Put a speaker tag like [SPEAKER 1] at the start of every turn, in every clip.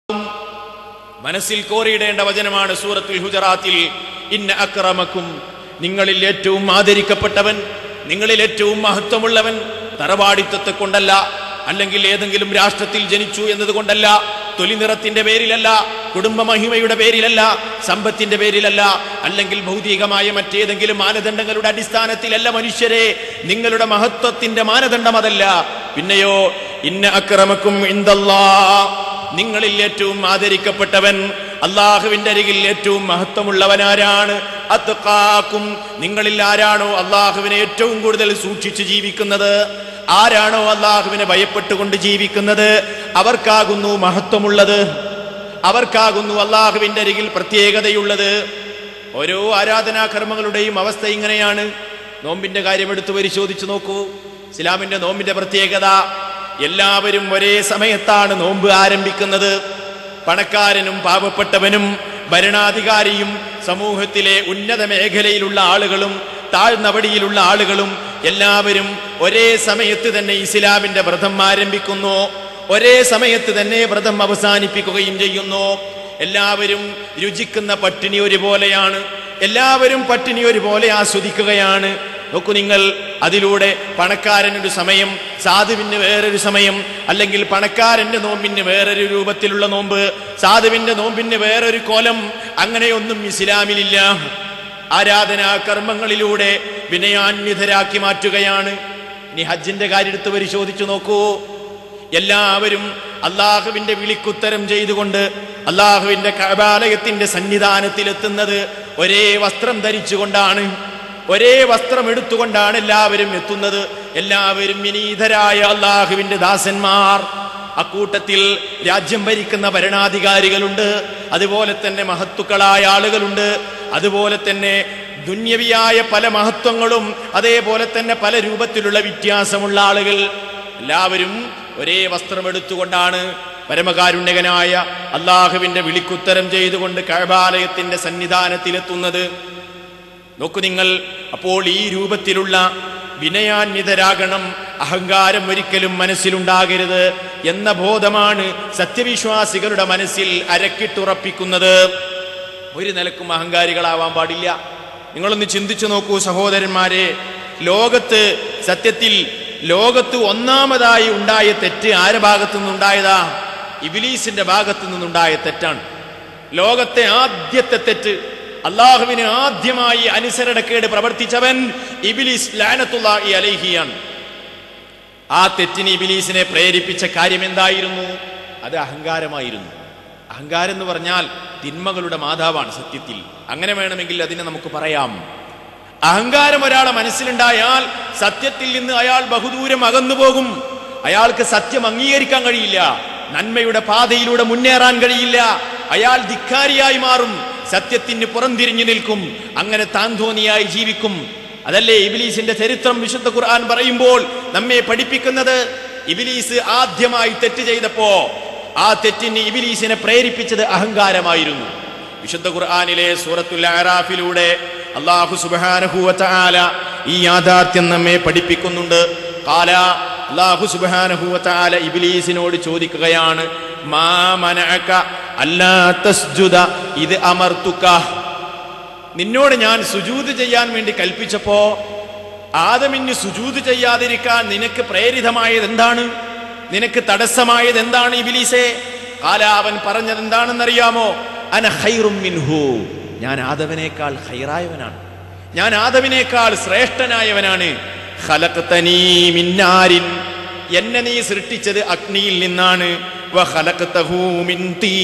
[SPEAKER 1] മനസ്സിൽ കോറിയിടേണ്ട വചനമാണ് സൂറത്തുൽ ഹുജറാത്തിൽ ഇന്ന അക്രമക്കും നിങ്ങളിൽ ഏറ്റവും ആദരിക്കപ്പെട്ടവൻ നിങ്ങളിൽ ഏറ്റവും മഹത്വമുള്ളവൻ തറവാടിത്തത്തെ കൊണ്ടല്ല അല്ലെങ്കിൽ ഏതെങ്കിലും രാഷ്ട്രത്തിൽ ജനിച്ചു എന്നതുകൊണ്ടല്ല തൊലി നിറത്തിന്റെ പേരിലല്ല കുടുംബ മഹിമയുടെ പേരിലല്ല സമ്പത്തിന്റെ പേരിലല്ല അല്ലെങ്കിൽ ഭൗതികമായ മറ്റേതെങ്കിലും മാനദണ്ഡങ്ങളുടെ അടിസ്ഥാനത്തിലല്ല മനുഷ്യരെ നിങ്ങളുടെ മഹത്വത്തിന്റെ മാനദണ്ഡം അതല്ല പിന്നെയോ ഇന്ന അക്രമക്കും ഇന്ദല്ലാ നിങ്ങളിൽ ഏറ്റവും ആദരിക്കപ്പെട്ടവൻ അള്ളാഹുവിന്റെ അരികിൽ ഏറ്റവും മഹത്വമുള്ളവനാരാണ് അത്കാക്കും നിങ്ങളിൽ ആരാണോ അള്ളാഹുവിനെ ഏറ്റവും കൂടുതൽ സൂക്ഷിച്ച് ജീവിക്കുന്നത് ആരാണോ അള്ളാഹുവിനെ ഭയപ്പെട്ടുകൊണ്ട് ജീവിക്കുന്നത് അവർക്കാകുന്നു മഹത്വമുള്ളത് അവർക്കാകുന്നു അള്ളാഹുവിന്റെ അരികിൽ പ്രത്യേകതയുള്ളത് ഓരോ ആരാധനാകർമ്മങ്ങളുടെയും അവസ്ഥ ഇങ്ങനെയാണ് നോമ്പിന്റെ കാര്യം എടുത്തു പരിശോധിച്ചു നോക്കൂ ഇസ്ലാമിന്റെ നോമ്പിന്റെ പ്രത്യേകത എല്ലാവരും ഒരേ സമയത്താണ് നോമ്പ് ആരംഭിക്കുന്നത് പണക്കാരനും പാവപ്പെട്ടവനും ഭരണാധികാരിയും സമൂഹത്തിലെ ഉന്നത മേഖലയിലുള്ള ആളുകളും താഴ്ന്നവടിയിലുള്ള ആളുകളും എല്ലാവരും ഒരേ സമയത്ത് തന്നെ ഇസ്ലാമിന്റെ വ്രതം ആരംഭിക്കുന്നു ഒരേ സമയത്ത് തന്നെ വ്രതം അവസാനിപ്പിക്കുകയും ചെയ്യുന്നു എല്ലാവരും രുചിക്കുന്ന പട്ടിണി ഒരുപോലെയാണ് എല്ലാവരും പട്ടിണി ഒരുപോലെ ആസ്വദിക്കുകയാണ് നോക്കൂ നിങ്ങൾ അതിലൂടെ പണക്കാരനൊരു സമയം സാധുവിന് വേറൊരു സമയം അല്ലെങ്കിൽ പണക്കാരന്റെ നോമ്പിന് വേറൊരു രൂപത്തിലുള്ള നോമ്പ് സാധുവിന്റെ നോമ്പിന് വേറൊരു കോലം അങ്ങനെയൊന്നും ഇസ്ലാമിലില്ല ആരാധനാ കർമ്മങ്ങളിലൂടെ വിനയാന്വിതരാക്കി മാറ്റുകയാണ് ഇനി ഹജ്ജിന്റെ കാര്യം എടുത്ത് പരിശോധിച്ചു നോക്കൂ എല്ലാവരും അള്ളാഹുവിന്റെ വിളിക്കുത്തരം ചെയ്തുകൊണ്ട് അള്ളാഹുവിന്റെ കബാലയത്തിന്റെ സന്നിധാനത്തിലെത്തുന്നത് ഒരേ വസ്ത്രം ധരിച്ചുകൊണ്ടാണ് ഒരേ വസ്ത്രം എടുത്തുകൊണ്ടാണ് എല്ലാവരും എത്തുന്നത് എല്ലാവരും വിനീതരായ അള്ളാഹുവിന്റെ ദാസന്മാർ അക്കൂട്ടത്തിൽ രാജ്യം ഭരിക്കുന്ന ഭരണാധികാരികളുണ്ട് അതുപോലെ തന്നെ മഹത്തുക്കളായ ആളുകളുണ്ട് അതുപോലെ തന്നെ ദുന്യവിയായ പല മഹത്വങ്ങളും അതേപോലെ തന്നെ പല രൂപത്തിലുള്ള വ്യത്യാസമുള്ള ആളുകൾ എല്ലാവരും ഒരേ വസ്ത്രം എടുത്തുകൊണ്ടാണ് പരമകാരുണ്യകനായ അള്ളാഹുവിന്റെ വിളിക്കുത്തരം ചെയ്തുകൊണ്ട് കഴബാലയത്തിന്റെ സന്നിധാനത്തിലെത്തുന്നത് നോക്കൂ നിങ്ങൾ അപ്പോൾ ഈ രൂപത്തിലുള്ള വിനയാന്വിതരാകണം അഹങ്കാരം ഒരിക്കലും മനസ്സിലുണ്ടാകരുത് എന്ന ബോധമാണ് സത്യവിശ്വാസികളുടെ മനസ്സിൽ അരക്കിട്ടുറപ്പിക്കുന്നത് ഒരു നിലക്കും അഹങ്കാരികളാവാൻ പാടില്ല നിങ്ങളൊന്ന് ചിന്തിച്ചു നോക്കൂ സഹോദരന്മാരെ ലോകത്ത് സത്യത്തിൽ ലോകത്ത് ഒന്നാമതായി ഉണ്ടായ തെറ്റ് ആരുടെ ഭാഗത്തു നിന്നുണ്ടായതാ ഇബിലീസിന്റെ ഭാഗത്തു നിന്നുണ്ടായ തെറ്റാണ് ലോകത്തെ ആദ്യത്തെ തെറ്റ് അള്ളാഹുവിന് ആദ്യമായി അനുസരണക്കേട് പ്രവർത്തിച്ചവൻ ഇബിലീസ് ലാനത്തുള്ളാഹി അലൈഹിയാണ് ആ തെറ്റിന് ഇബിലീസിനെ പ്രേരിപ്പിച്ച കാര്യം എന്തായിരുന്നു അത് അഹങ്കാരമായിരുന്നു അഹങ്കാരം എന്ന് പറഞ്ഞാൽ തിന്മകളുടെ മാതാവാണ് സത്യത്തിൽ അങ്ങനെ വേണമെങ്കിൽ അതിനെ നമുക്ക് പറയാം അഹങ്കാരം ഒരാളെ മനസ്സിലുണ്ടായാൽ സത്യത്തിൽ നിന്ന് അയാൾ ബഹുദൂരം അകന്നു പോകും അയാൾക്ക് സത്യം അംഗീകരിക്കാൻ കഴിയില്ല നന്മയുടെ പാതയിലൂടെ മുന്നേറാൻ കഴിയില്ല അയാൾ ധിക്കാരിയായി മാറും സത്യത്തിന് പുറംതിരിഞ്ഞു നിൽക്കും അങ്ങനെ താന്തോന്നിയായി ജീവിക്കും അതല്ലേ ഇബിലീസിന്റെ ചരിത്രം വിശുദ്ധ ഖുർആൻ പറയുമ്പോൾ നമ്മെ പഠിപ്പിക്കുന്നത് ഇബിലീസ് ആദ്യമായി തെറ്റ് ചെയ്തപ്പോ ആ തെറ്റിന് ഇബിലീസിനെ പ്രേരിപ്പിച്ചത് അഹങ്കാരമായിരുന്നു വിശുദ്ധ ഖുർആനിലെ സൂറത്തുൽ അറാഫിലൂടെ അള്ളാഹു സുബാനഹുവല ഈ യാഥാർത്ഥ്യം നമ്മെ പഠിപ്പിക്കുന്നുണ്ട് കാല അള്ളാഹു സുബാനഹുവല ഇബിലീസിനോട് ചോദിക്കുകയാണ് മാ മനഅക അല്ലാ തസ്ജുദ ഇത് അമർത്തുക നിന്നോട് ഞാൻ സുജൂത് ചെയ്യാൻ വേണ്ടി കൽപ്പിച്ചപ്പോ ആദമിന് സുജൂത് ചെയ്യാതിരിക്കാൻ നിനക്ക് പ്രേരിതമായത് എന്താണ് നിനക്ക് തടസ്സമായത് എന്താണ് ഇബിലീസെ കാല അവൻ പറഞ്ഞത് എന്താണെന്നറിയാമോ അന ഹൈറും മിൻഹു ഞാൻ ആദവനേക്കാൾ ഹൈറായവനാണ് ഞാൻ ആദവിനേക്കാൾ ശ്രേഷ്ഠനായവനാണ് ഖലഖ്തനീ മിന്നാരിൻ എന്നെ നീ സൃഷ്ടിച്ചത് അഗ്നിയിൽ നിന്നാണ് വഖലഖ്തഹു മിൻ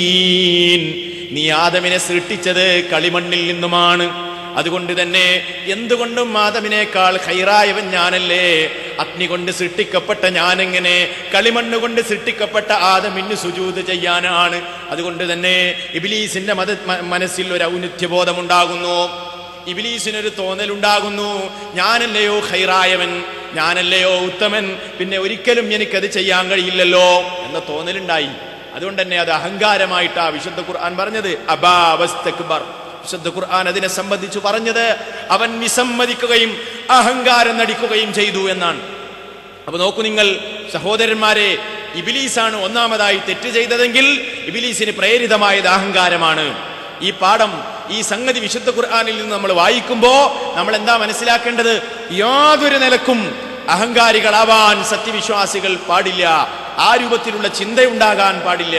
[SPEAKER 1] തീൻ നീ ആദമിനെ സൃഷ്ടിച്ചത് കളിമണ്ണിൽ നിന്നുമാണ് അതുകൊണ്ട് തന്നെ എന്തുകൊണ്ടും ആദമിനേക്കാൾ ഹൈറായവൻ ഞാനല്ലേ അഗ്നി കൊണ്ട് സൃഷ്ടിക്കപ്പെട്ട ഞാനെങ്ങനെ കളിമണ്ണ് കൊണ്ട് സൃഷ്ടിക്കപ്പെട്ട ആദമിന് സുജൂത് ചെയ്യാനാണ് അതുകൊണ്ട് തന്നെ ഇബിലീസിന്റെ മത മ- മനസ്സിൽ ഒരു ഔന്നിത്യബോധമുണ്ടാകുന്നു ഇബിലീസിനൊരു തോന്നലുണ്ടാകുന്നു ഞാനല്ലയോ ഹൈറായവൻ ഞാനല്ലയോ ഉത്തമൻ പിന്നെ ഒരിക്കലും എനിക്കത് ചെയ്യാൻ കഴിയില്ലല്ലോ എന്ന തോന്നലുണ്ടായി അതുകൊണ്ട് തന്നെ അത് അഹങ്കാരമായിട്ടാ വിശുദ്ധ ഖുർആൻ പറഞ്ഞത് അബാവസ്തക്ബർ വിശുദ്ധ ഖുർആൻ അതിനെ സംബന്ധിച്ച് പറഞ്ഞത് അവൻ വിസമ്മതിക്കുകയും അഹങ്കാരം നടിക്കുകയും ചെയ്തു എന്നാണ് അപ്പൊ നോക്കൂ നിങ്ങൾ സഹോദരന്മാരെ ഇബിലീസാണ് ഒന്നാമതായി തെറ്റ് ചെയ്തതെങ്കിൽ ഇബിലീസിന് പ്രേരിതമായത് അഹങ്കാരമാണ് ഈ പാഠം ഈ സംഗതി വിശുദ്ധ ഖുർആാനിൽ നിന്ന് നമ്മൾ വായിക്കുമ്പോ നമ്മൾ എന്താ മനസ്സിലാക്കേണ്ടത് യാതൊരു നിലക്കും അഹങ്കാരികളാവാൻ സത്യവിശ്വാസികൾ പാടില്ല ആ രൂപത്തിലുള്ള ചിന്തയുണ്ടാകാൻ പാടില്ല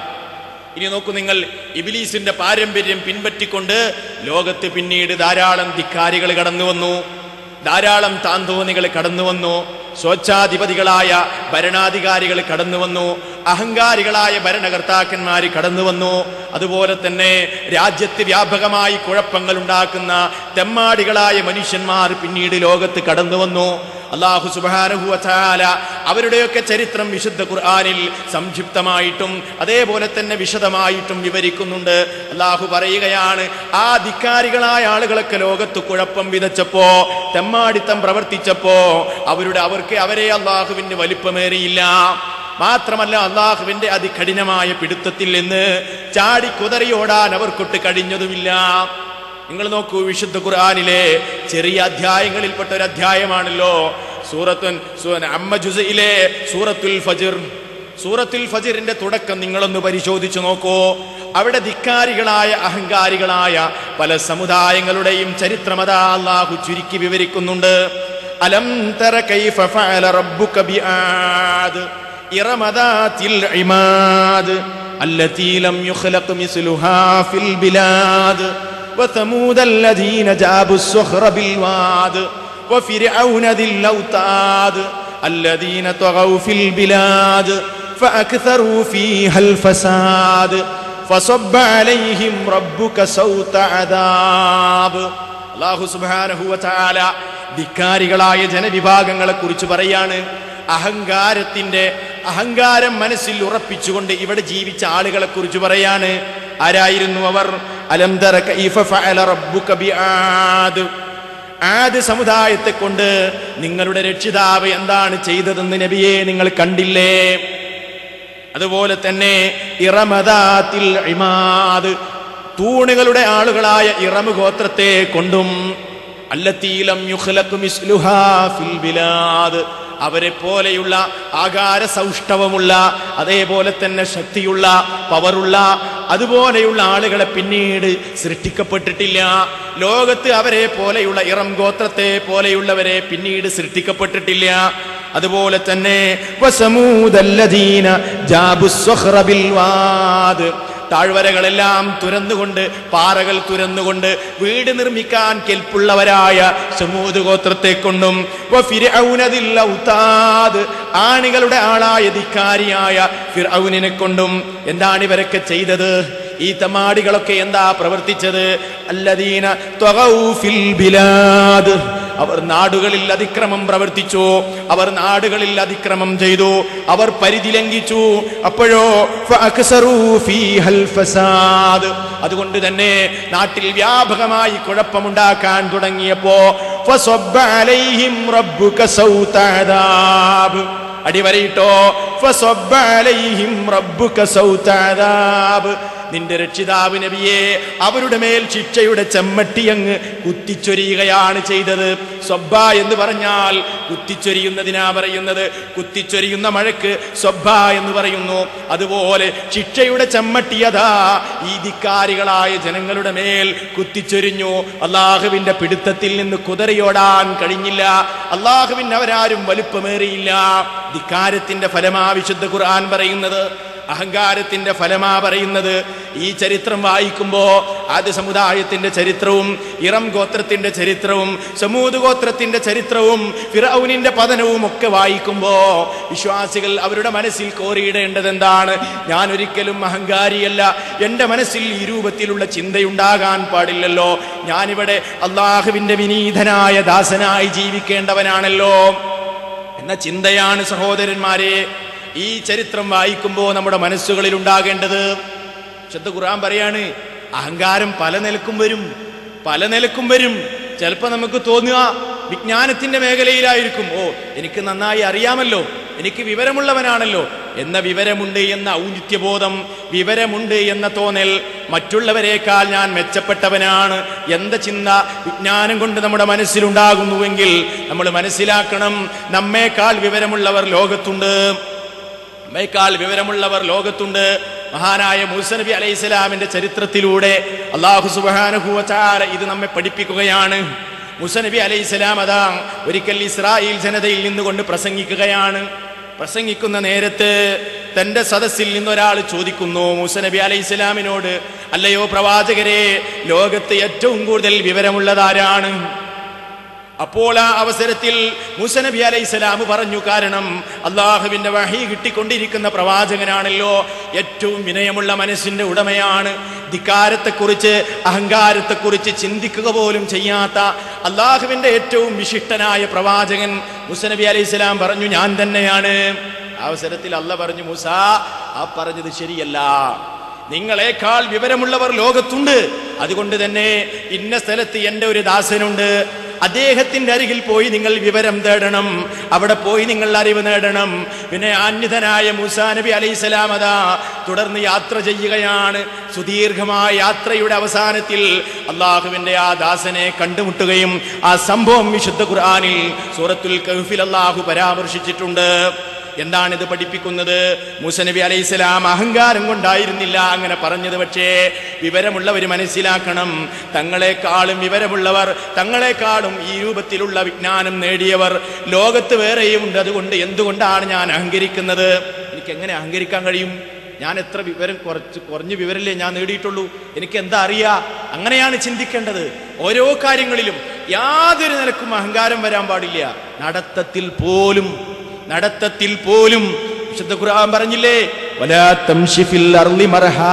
[SPEAKER 1] ഇനി നോക്കൂ നിങ്ങൾ ഇബിലീസിന്റെ പാരമ്പര്യം പിൻപറ്റിക്കൊണ്ട് ലോകത്ത് പിന്നീട് ധാരാളം ധിക്കാരികൾ കടന്നു വന്നു ധാരാളം താന്തോന്നികൾ കടന്നു വന്നു സ്വച്ഛാധിപതികളായ ഭരണാധികാരികൾ കടന്നു വന്നു അഹങ്കാരികളായ ഭരണകർത്താക്കന്മാർ കടന്നു വന്നു അതുപോലെ തന്നെ രാജ്യത്ത് വ്യാപകമായി കുഴപ്പങ്ങൾ ഉണ്ടാക്കുന്ന തെമ്മാടികളായ മനുഷ്യന്മാർ പിന്നീട് ലോകത്ത് കടന്നു വന്നു അള്ളാഹു സുബാനുഭൂവല അവരുടെയൊക്കെ ചരിത്രം വിശുദ്ധ ഖുർആാനിൽ സംക്ഷിപ്തമായിട്ടും അതേപോലെ തന്നെ വിശദമായിട്ടും വിവരിക്കുന്നുണ്ട് അള്ളാഹു പറയുകയാണ് ആ ധിക്കാരികളായ ആളുകളൊക്കെ ലോകത്ത് കുഴപ്പം വിതച്ചപ്പോ തെമ്മാടിത്തം പ്രവർത്തിച്ചപ്പോ അവരുടെ അവർക്ക് അവരെ അള്ളാഹുവിന്റെ വലിപ്പമേറിയില്ല മാത്രമല്ല അള്ളാഹുവിന്റെ അതികഠിനമായ പിടുത്തത്തിൽ നിന്ന് ചാടി കുതറിയോടാൻ അവർക്കൊട്ട് കഴിഞ്ഞതുമില്ല നിങ്ങൾ നോക്കൂ വിശുദ്ധ ഖുർആാനിലെ ചെറിയ അധ്യായങ്ങളിൽപ്പെട്ട ഒരു അധ്യായമാണല്ലോ സൂറത്തുൻ സൂ- അമ്മ ജുസയിലെ സൂറത്തുൽ ഫജിർ സൂറത്തുൽ ഫജിറിന്റെ തുടക്കം നിങ്ങളൊന്ന് പരിശോധിച്ചു നോക്കൂ അവിടെ ധിക്കാരികളായ അഹങ്കാരികളായ പല സമുദായങ്ങളുടെയും ചരിത്രമതാ അള്ളാഹു ചുരുക്കി വിവരിക്കുന്നുണ്ട് അലം തര കൈഫ ഫഅല റബ്ബുക ബിആദ് ഇറമദാത്തിൽ ഇമാദ് التي لم يخلق مثلها في البلاد وثمود الذين جابوا الصخر بالواد وفرعون ذي الأوتاد الذين طغوا في البلاد فأكثروا فيها الفساد فصب عليهم ربك سوط عذاب അള്ളാഹു സുബാനഹുവ ചാല ധിക്കാരികളായ ജനവിഭാഗങ്ങളെ കുറിച്ച് പറയാണ് അഹങ്കാരത്തിന്റെ അഹങ്കാരം മനസ്സിൽ ഉറപ്പിച്ചുകൊണ്ട് ഇവിടെ ജീവിച്ച ആളുകളെ കുറിച്ച് പറയാണ് ആരായിരുന്നു അവർ അലംതര കൈഫ ഫഅല റബ്ബുക ബിആദ് ആദ് സമുദായത്തെ കൊണ്ട് നിങ്ങളുടെ രക്ഷിതാവ് എന്താണ് ചെയ്തതെന്ന് നബിയെ നിങ്ങൾ കണ്ടില്ലേ അതുപോലെ തന്നെ ഇറമദാത്തിൽ ഇമാദ് തൂണുകളുടെ ആളുകളായ ഇറമു ഗോത്രത്തെ കൊണ്ടും അല്ലത്തീലം യുഖ്ലഖു മിസ്ലുഹാ ഫിൽ ബിലാദ് അവരെ പോലെയുള്ള ആകാര സൗഷ്ഠവമുള്ള അതേപോലെ തന്നെ ശക്തിയുള്ള പവറുള്ള അതുപോലെയുള്ള ആളുകളെ പിന്നീട് സൃഷ്ടിക്കപ്പെട്ടിട്ടില്ല ലോകത്ത് അവരെ പോലെയുള്ള ഇറം ഗോത്രത്തെ പോലെയുള്ളവരെ പിന്നീട് സൃഷ്ടിക്കപ്പെട്ടിട്ടില്ല അതുപോലെ തന്നെ വസമൂദല്ലദീന ജാബുസ്വഖ്റ ബിൽവാദ് താഴ്വരകളെല്ലാം തുരന്നുകൊണ്ട് പാറകൾ തുരന്നുകൊണ്ട് വീട് നിർമ്മിക്കാൻ കെൽപ്പുള്ളവരായ സമൂത് ഗോത്രത്തെ കൊണ്ടും വഫിർഔനദിൽ ഔതാദ് ആണികളുടെ ആളായ ധിക്കാരിയായ ഫിർഔനിനെ കൊണ്ടും എന്താണ് ഇവരൊക്കെ ചെയ്തത് ഈ തമാടികളൊക്കെ എന്താ പ്രവർത്തിച്ചത് അല്ലദീന ത്വഗൗ ഫിൽ ബിലാദ് അവർ നാടുകളിൽ അതിക്രമം പ്രവർത്തിച്ചു അവർ നാടുകളിൽ അതിക്രമം ചെയ്തു അവർ പരിധി ലംഘിച്ചു അപ്പോഴോ ഫഅക്സറൂ ഫീഹൽ ഫസാദ് അതുകൊണ്ട് തന്നെ നാട്ടിൽ വ്യാപകമായി കുഴപ്പമുണ്ടാക്കാൻ തുടങ്ങിയപ്പോ ഫസബ്ബ അലൈഹിം റബ്ബുക സൗത അദാബ് അടിവരയിട്ടോ ഫസബ്ബ അലൈഹിം റബ്ബുക സൗത അദാബ് നിന്റെ രക്ഷിതാവ് നബിയെ അവരുടെ മേൽ ശിക്ഷയുടെ ചെമ്മട്ടി അങ്ങ് കുത്തിച്ചൊരിയുകയാണ് ചെയ്തത് സ്വബ്ബ എന്ന് പറഞ്ഞാൽ കുത്തിച്ചൊരിയുന്നതിനാ പറയുന്നത് കുത്തിച്ചൊരിയുന്ന മഴയ്ക്ക് സ്വബ്ബ എന്ന് പറയുന്നു അതുപോലെ ശിക്ഷയുടെ ചെമ്മട്ടിയതാ ഈ ധിക്കാരികളായ ജനങ്ങളുടെ മേൽ കുത്തിച്ചൊരിഞ്ഞു അള്ളാഹുവിന്റെ പിടുത്തത്തിൽ നിന്ന് കുതറിയോടാൻ കഴിഞ്ഞില്ല അള്ളാഹുവിന് അവരാരും വലുപ്പമേറിയില്ല ധിക്കാരത്തിന്റെ ഫലമാ വിശുദ്ധ ഖുർആൻ പറയുന്നത് അഹങ്കാരത്തിന്റെ ഫലമാ പറയുന്നത് ഈ ചരിത്രം വായിക്കുമ്പോ ആദ്യ സമുദായത്തിന്റെ ചരിത്രവും ഇറം ഗോത്രത്തിന്റെ ചരിത്രവും സമൂത് ഗോത്രത്തിന്റെ ചരിത്രവും ഫിറൌനിന്റെ പതനവും ഒക്കെ വായിക്കുമ്പോ വിശ്വാസികൾ അവരുടെ മനസ്സിൽ കോറിയിടേണ്ടത് എന്താണ് ഞാൻ ഒരിക്കലും അഹങ്കാരിയല്ല എന്റെ മനസ്സിൽ ഈ രൂപത്തിലുള്ള ചിന്തയുണ്ടാകാൻ പാടില്ലല്ലോ ഞാനിവിടെ അള്ളാഹുവിന്റെ വിനീതനായ ദാസനായി ജീവിക്കേണ്ടവനാണല്ലോ എന്ന ചിന്തയാണ് സഹോദരന്മാരെ ഈ ചരിത്രം വായിക്കുമ്പോൾ നമ്മുടെ മനസ്സുകളിൽ ഉണ്ടാകേണ്ടത് ശുദ്ധ ഖുർആൻ പറയാണ് അഹങ്കാരം പല നിലക്കും വരും പല നിലക്കും വരും ചിലപ്പോൾ നമുക്ക് തോന്നുക വിജ്ഞാനത്തിന്റെ മേഖലയിലായിരിക്കും ഓ എനിക്ക് നന്നായി അറിയാമല്ലോ എനിക്ക് വിവരമുള്ളവനാണല്ലോ എന്ന വിവരമുണ്ട് എന്ന ഔന്നിത്യബോധം വിവരമുണ്ട് എന്ന തോന്നൽ മറ്റുള്ളവരെക്കാൾ ഞാൻ മെച്ചപ്പെട്ടവനാണ് എന്ന ചിന്ത വിജ്ഞാനം കൊണ്ട് നമ്മുടെ മനസ്സിലുണ്ടാകുന്നുവെങ്കിൽ നമ്മൾ മനസ്സിലാക്കണം നമ്മേക്കാൾ വിവരമുള്ളവർ ലോകത്തുണ്ട് നമ്മേക്കാൾ വിവരമുള്ളവർ ലോകത്തുണ്ട് മഹാനായ മൂസ നബി അലൈഹി സ്വലാമിന്റെ ചരിത്രത്തിലൂടെ അള്ളാഹു സുബാനുഭൂവച്ചാല ഇത് നമ്മെ പഠിപ്പിക്കുകയാണ് മൂസ നബി അലൈഹി സ്വലാം അതാ ഒരിക്കൽ ഇസ്രായേൽ ജനതയിൽ നിന്നുകൊണ്ട് പ്രസംഗിക്കുകയാണ് പ്രസംഗിക്കുന്ന നേരത്ത് തന്റെ സദസ്സിൽ നിന്നൊരാൾ ചോദിക്കുന്നു മൂസ നബി അലൈഹി സ്വലാമിനോട് അല്ലയോ പ്രവാചകരെ ലോകത്ത് ഏറ്റവും കൂടുതൽ വിവരമുള്ളതാരാണ് അപ്പോൾ ആ അവസരത്തിൽ മൂസ നബി അലൈഹി സ്വലാം പറഞ്ഞു കാരണം അള്ളാഹുവിന്റെ വഹി കിട്ടിക്കൊണ്ടിരിക്കുന്ന പ്രവാചകനാണല്ലോ ഏറ്റവും വിനയമുള്ള മനസ്സിന്റെ ഉടമയാണ് ധിക്കാരത്തെക്കുറിച്ച് അഹങ്കാരത്തെക്കുറിച്ച് ചിന്തിക്കുക പോലും ചെയ്യാത്ത അള്ളാഹുവിന്റെ ഏറ്റവും വിശിഷ്ടനായ പ്രവാചകൻ മൂസ നബി അലൈഹി സ്വലാം പറഞ്ഞു ഞാൻ തന്നെയാണ് ആ അവസരത്തിൽ അല്ല പറഞ്ഞു മൂസ ആ പറഞ്ഞത് ശരിയല്ല നിങ്ങളെക്കാൾ വിവരമുള്ളവർ ലോകത്തുണ്ട് അതുകൊണ്ട് തന്നെ ഇന്ന സ്ഥലത്ത് എൻ്റെ ഒരു ദാസനുണ്ട് അദ്ദേഹത്തിന്റെ അരികിൽ പോയി നിങ്ങൾ വിവരം തേടണം അവിടെ പോയി നിങ്ങൾ അറിവ് നേടണം പിന്നെ ആന്യതനായ മൂസാ നബി അലൈഹി സ്വലാം അതാ തുടർന്ന് യാത്ര ചെയ്യുകയാണ് സുദീർഘമായ യാത്രയുടെ അവസാനത്തിൽ അള്ളാഹുവിന്റെ ആ ദാസനെ കണ്ടുമുട്ടുകയും ആ സംഭവം വിശുദ്ധ ഖുർആനിൽ സൂറത്തുൽ കഹ്ഫിൽ അള്ളാഹു പരാമർശിച്ചിട്ടുണ്ട് എന്താണ് ഇത് പഠിപ്പിക്കുന്നത് മൂസ നബി അലൈഹി സ്വലാം അഹങ്കാരം കൊണ്ടായിരുന്നില്ല അങ്ങനെ പറഞ്ഞത് പക്ഷേ വിവരമുള്ളവർ മനസ്സിലാക്കണം തങ്ങളെക്കാളും വിവരമുള്ളവർ തങ്ങളെക്കാളും ഈ രൂപത്തിലുള്ള വിജ്ഞാനം നേടിയവർ ലോകത്ത് വേറെയും ഉണ്ട് അതുകൊണ്ട് എന്തുകൊണ്ടാണ് ഞാൻ അഹങ്കരിക്കുന്നത് എനിക്ക് എങ്ങനെ അഹങ്കരിക്കാൻ കഴിയും ഞാൻ എത്ര വിവരം കുറച്ച് കുറഞ്ഞ വിവരല്ലേ ഞാൻ നേടിയിട്ടുള്ളൂ എനിക്ക് എന്താ അറിയാ അങ്ങനെയാണ് ചിന്തിക്കേണ്ടത് ഓരോ കാര്യങ്ങളിലും യാതൊരു നിലക്കും അഹങ്കാരം വരാൻ പാടില്ല നടത്തത്തിൽ പോലും നടത്തത്തിൽ പോലും വിശുദ്ധ ഖുർആൻ പറഞ്ഞില്ലേ വലാ തംശി ഫിൽ അർളി മർഹാ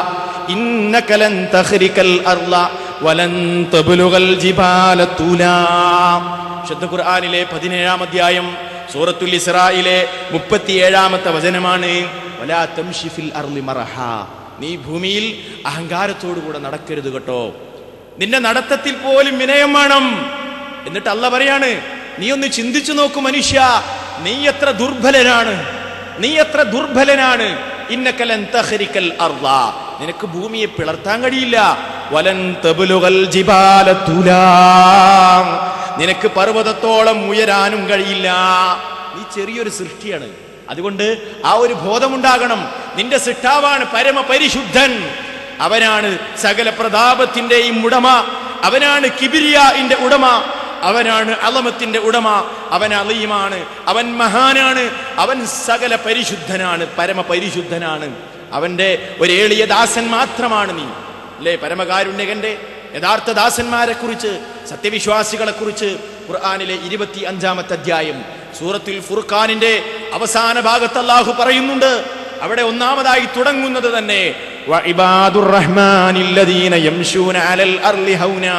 [SPEAKER 1] ഇന്നക ലൻ തഖ്രികൽ അർള വലൻ തബ്ലുഗൽ ജിബാല തൂലാ വിശുദ്ധ ഖുർആനിലെ പതിനേഴാം അധ്യായം സൂറത്തുൽ ഇസ്രായിലെ മുപ്പത്തിയേഴാമത്തെ വചനമാണ് വലാ തംശി ഫിൽ അർളി മർഹാ നീ ഭൂമിയിൽ അഹങ്കാരത്തോടുകൂടെ നടക്കരുത് കേട്ടോ നിന്റെ നടത്തത്തിൽ പോലും വിനയം വേണം എന്നിട്ട് അല്ല പറയാണ് നീ ഒന്ന് ചിന്തിച്ചു നോക്കൂ മനുഷ്യ നീ എത്ര ദുർബലനാണ് നീ എത്ര ദുർബലനാണ് ഇന്നക്കലൻ തഹരിക്കൽ അർള നിനക്ക് ഭൂമിയെ പിളർത്താൻ കഴിയില്ല വലൻ തബുലുകൾ ജിബാല തുലാം നിനക്ക് പർവ്വതത്തോളം ഉയരാനും കഴിയില്ല നീ ചെറിയൊരു സൃഷ്ടിയാണ് അതുകൊണ്ട് ആ ഒരു ബോധമുണ്ടാകണം നിന്റെ സിട്ടാവാണ് പരമപരിശുദ്ധൻ അവനാണ് സകല പ്രതാപത്തിന്റെയും ഉടമ അവനാണ് കിബിരിയാന്റെ ഉടമ അവനാണ് അലമത്തിന്റെ ഉടമ അവൻ അലീമാണ് അവൻ മഹാനാണ് അവൻ സകല പരിശുദ്ധനാണ് പരമപരിശുദ്ധനാണ് അവന്റെ ഒരു എളിയ ദാസൻ മാത്രമാണ് നീ അല്ലേ പരമകാരുണ്യകന്റെ യഥാർത്ഥ ദാസന്മാരെ കുറിച്ച് സത്യവിശ്വാസികളെ കുറിച്ച് ഖുർആാനിലെ ഇരുപത്തി അഞ്ചാമത്തെ അധ്യായം സൂറത്തുൽ ഫുർഖാനിന്റെ അവസാന ഭാഗത്ത് അല്ലാഹു പറയുന്നുണ്ട് അവിടെ ഒന്നാമതായി തുടങ്ങുന്നത് തന്നെ വഇബാദുർ റഹ്മാനില്ലദീന യംശൂന അലൽ അർളി ഹൗനാ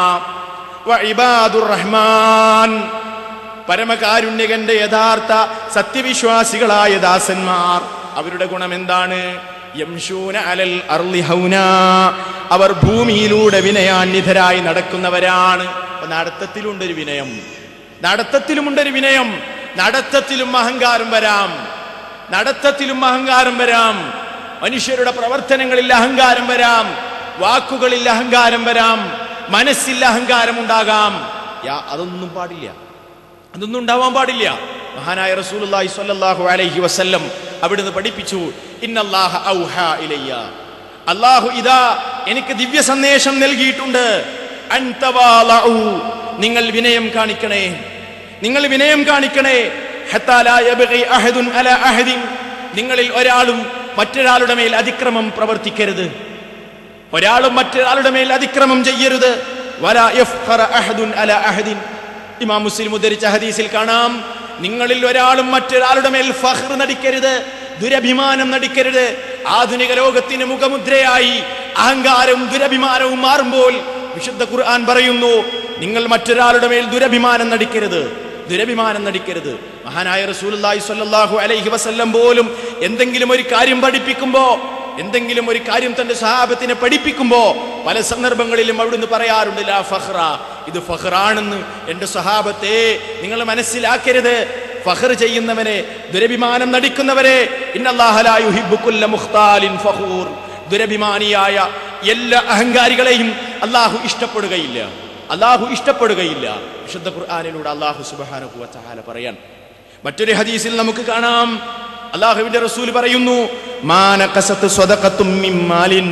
[SPEAKER 1] വഇബാദുർ റഹ്മാൻ പരമകാരുണ്യകന്റെ യഥാർത്ഥ സത്യവിശ്വാസികളായ ദാസന്മാർ അവരുടെ ഗുണം എന്താണ് യംശൂന അലൽ അർളി ഹൗനാ അവർ ഭൂമിയിലൂടെ വിനയാന്വിതരായി നടക്കുന്നവരാണ് അപ്പൊ നടത്തത്തിലുണ്ടൊരു വിനയം നടത്തത്തിലുമുണ്ടൊരു വിനയം നടത്തത്തിലും അഹങ്കാരം വരാം നടത്തത്തിലും അഹങ്കാരം വരാം മനുഷ്യരുടെ പ്രവർത്തനങ്ങളിൽ അഹങ്കാരം വരാം വാക്കുകളിൽ അഹങ്കാരം വരാം മനസ്സിൽ അഹങ്കാരം ഉണ്ടാകാം യാ- അതൊന്നും പാടില്ല അതൊന്നും ഉണ്ടാവാൻ പാടില്ല മഹാനായ റസൂലുള്ളാഹി സ്വല്ലല്ലാഹു അലൈഹി വസല്ലം അവിടുന്ന് പഠിപ്പിച്ചു ഇന്നല്ലാഹ ഔഹാ ഇലയ്യ അല്ലാഹു ഇതാ എനിക്ക് ദിവ്യ സന്ദേശം നൽകിയിട്ടുണ്ട് അൻ തവാലഉ. നിങ്ങൾ വിനയം കാണിക്കണേ നിങ്ങൾ വിനയം കാണിക്കണേ ഹത്താ ലാ യബ്ഗി അഹദുൻ അലാ അഹദിൻ നിങ്ങളിൽ ഒരാളും മറ്റൊരാളുടെ മേൽ അതിക്രമം പ്രവർത്തിക്കരുത് ഒരാളും മറ്റൊരാളുടെ മേൽ അതിക്രമം ചെയ്യരുത് വലാ യഫ്ഖറ അഹദുൻ അലാ അഹദിൻ ഇമാം മുസ്ലിം ഉദ്ധരിച്ച ഹദീസിൽ കാണാം നിങ്ങളിൽ ഒരാളും മറ്റൊരാളുടെ മേൽ ഫഹ്ർ നടിക്കരുത് ദുരഭിമാനം നടിക്കരുത് ആധുനിക ലോകത്തിന് മുഖമുദ്രയായി അഹങ്കാരവും ദുരഭിമാനവും മാറുമ്പോൾ വിശുദ്ധ ഖുർആൻ പറയുന്നു നിങ്ങൾ മറ്റൊരാളുടെ മേൽ ദുരഭിമാനം നടിക്കരുത് ദുരഭിമാനം നടിക്കരുത് മഹാനായ റസൂലുള്ളാഹി സ്വല്ലല്ലാഹു അലൈഹി വസല്ലം പോലും എന്തെങ്കിലും ഒരു കാര്യം പഠിപ്പിക്കുമ്പോ എന്തെങ്കിലും ഒരു കാര്യം തന്റെ സഹാബത്തിനെ പഠിപ്പിക്കുമ്പോ പല സന്ദർഭങ്ങളിലും അവിടുന്ന് പറയാറുണ്ട് ലാ ഫഹ്റ ഇത് ഫഹ്റാണെന്ന് എന്റെ സഹാബത്തെ നിങ്ങൾ മനസ്സിലാക്കരുത് ഫഹർ ചെയ്യുന്നവനെ ദുരഭിമാനം നടിക്കുന്നവരെ ഇന്നല്ലാഹ ലാ യുഹിബ്ബു കുല്ല മുഖ്താലിൻ ഫഖൂർ ദുരഭിമാനിയായ എല്ലാ അഹങ്കാരികളെയും അള്ളാഹു ഇഷ്ടപ്പെടുകയില്ല അള്ളാഹു ഇഷ്ടപ്പെടുകയില്ല വിശുദ്ധ ഖുർആാനിലൂടെ അള്ളാഹു സുബാനുഭവ ചാല പറയാൻ മറ്റൊരു ഹദീസിൽ നമുക്ക് കാണാം അള്ളാഹുവിന്റെ റസൂൽ പറയുന്നു മാനകസത്ത് സ്വതക്കത്തും മിൻ മാലിൻ